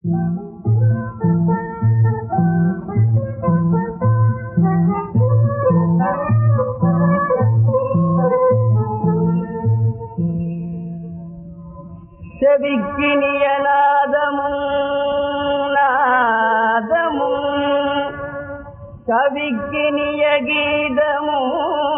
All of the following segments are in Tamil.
செவிக்கினிய நாதமும் நாதமும் கவிக்கினிய கீதமும்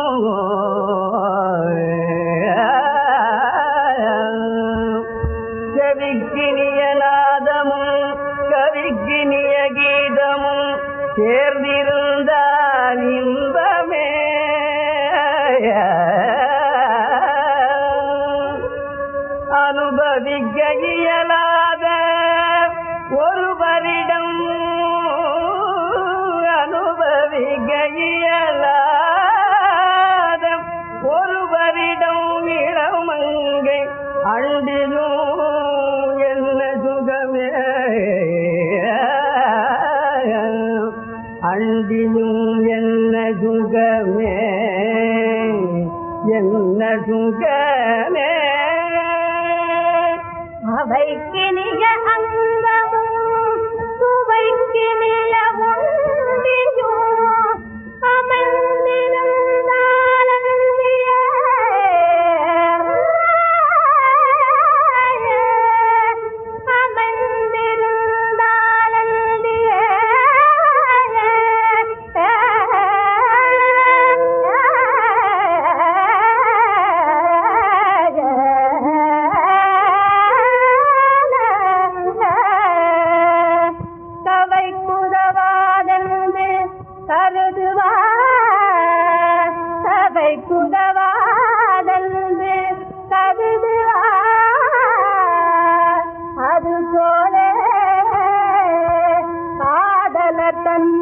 செவிக்கினிய நாதமும் கவிக்கினிய கீதமும் சேர்ந்திருந்தால் இன்பமே அனுபவிக்க இயலாத ஒருவரிடம் அனுபவிக்க இயலாத ஒருவரிடம் இளமங்கை அண்டினும் என்ன சுகமே அண்டினும் என்ன சுகமே என்ன சுகமே அவைக்கினிய அங்கமும் சுவைக்கினிய உண்டியும் அமர்ந்திருந்தால் அந்தியே. அமர்ந்திருந்தால் அந்தியே. கவை குதவாதென்று கருதுவார் சபை குதவாதென்று கருதுவார் அது போல காதல தன்